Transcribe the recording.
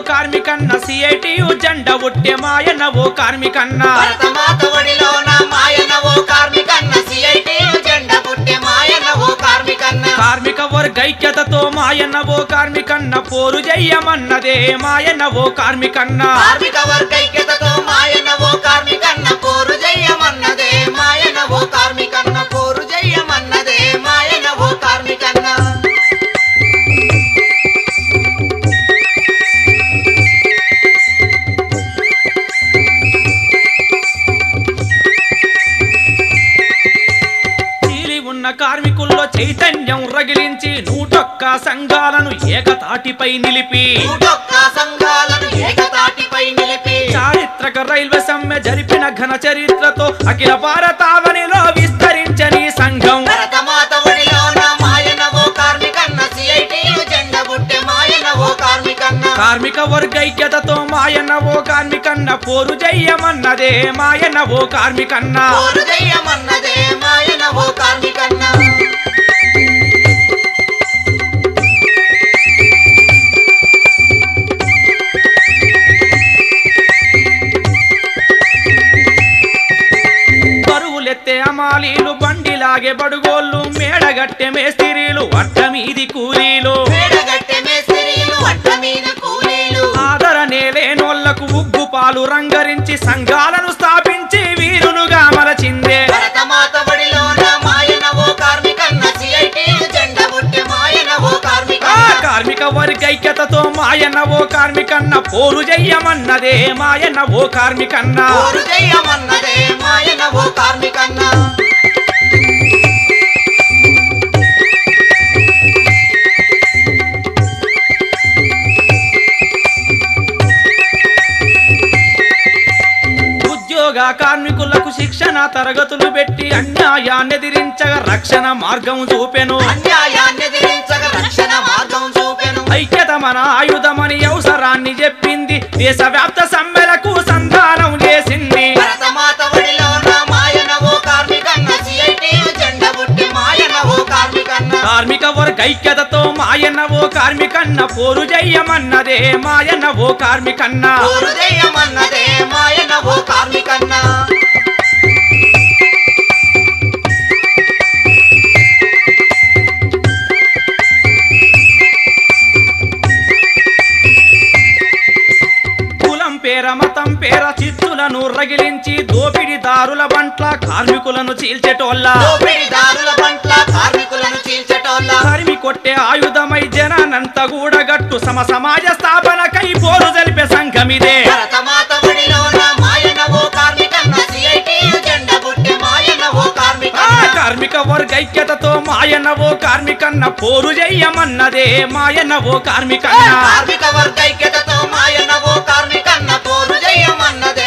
కార్మికన్న CITU జెండ ఉట్టె మాయన్న ఓ కార్మికన్న భరతమాత ఒడిలోన మాయన ఓ కార్మికన్న సిఐటి జెండ పుట్టే మాయన ఓ కార్మికన్న కార్మిక వర్గ ఐక్యతతో మాయన్న ఓ కార్మికన్న పోరు చెయ్యమన్నదే మాయన్న ఓ కార్మికన్న కార్మిక వర్గ ఐక్యతతో మాయన ఓ కార్మికన్న పోరు జయమన్నదే మాయన ఓ కార్మికన్న పోరు జయమన్నదే మాయన ఓ కార్మికన్న చీలి ఉన్న కార్మికుల్లో చైతన్యం రగిలించి నూటొక్క సంఘాలను ఏకతాటిపై నిలిపి నూటొక్క సంఘాలను ఏకతాటిపై నిలిపి చారిత్రక రైల్వే సమ్మె జరిపిన ఘన చరిత్రతో అఖిల భారతావనిలో విస్తరించని సంఘం భరతమాత ఒడిలోన మాయన ఓ కార్మికన్న సిఐటి జెండ పుట్టే మాయన ఓ కార్మికన్న కార్మిక వర్గ ఐక్యతతో మాయన్న ఓ కార్మికన్న పోరు చెయ్యమన్నదే మాయన్న ఓ కార్మికన్న పోరు జయమన్నదే మాయన ఓ కార్మికన్న బరువులెత్తే అమాలీలు బండిలాగే బడుగోళ్ళు మేడగట్టె మేస్తిరీలు అట్ట మీది కూలీలు మేడగట్టె మేస్త్రీలు అట్ట మీద కూలీలు ఆదరణే లేనోళ్లకు ఉగ్గు పాలు రంగరించి సంఘాలను స్థాపించి వీరులుగా మలచిందే భరతమాత బడిలోన మాయన ఓ కార్మికన్న సిఐటి జెండ పుట్టే మాయన ఓ ఆ కార్మికన్న కార్మిక వర్గ ఐక్యతతో మాయన్న ఓ కార్మికన్న పోరు చెయ్యమన్నదే మాయన్న ఓ కార్మికన్న పోరు జయమన్నదే మాయన ఓ కార్మికన్న ఉద్యోగ కార్మికులకు శిక్షణ తరగతులు పెట్టి అన్యాయాన్ని ఎదిరించగా రక్షణ మార్గం చూపెను అన్యాయాన్ని ఎదిరించగ రక్షణ మార్గం చూపెను ఐక్యత మన ఆయుధమని అవసరాన్ని చెప్పింది దేశవ్యాప్త సమ్మెలకు సంధానం చేసింది భరతమాత బడిలోన మాయన ఓ కార్మికన్న సిఐటి జెండ పుట్టే మాయన ఓ కార్మికన్న కార్మిక వర్గ ఐక్యతతో మాయన్న ఓ కార్మికన్న పోరు చెయ్యమన్నదే మాయన్న ఓ కార్మికన్న పోరు జయమన్నదే మాయన ఓ కార్మికన్న కులం పేర మతం పేర చిత్తులను రగిలించి దోపిడిదారుల బంట్ల కార్మికులను చీల్చేటోళ్ళ దోపిడిదారుల పట్ల కార్మికులను చీల్చటోళ్ళ తరిమి కొట్టే ఆయుధమై జనానంత గూడగట్టు సమ సమాజ స్థాపనకై పోరు జరిపే సంఘమిదే భరతమాత బడిలోన మాయన ఓ కార్మికన్న సిఐటి జెండ పుట్టే మాయన ఓ ఆ కార్మికన్న కార్మిక వర్గ ఐక్యతతో మాయన్న ఓ కార్మికన్న పోరు చెయ్యమన్నదే మాయన్న ఓ కార్మికన్న కార్మిక వర్గ ఐక్యతతో మాయన ఓ కార్మికన్న పోరు జయమన్నదే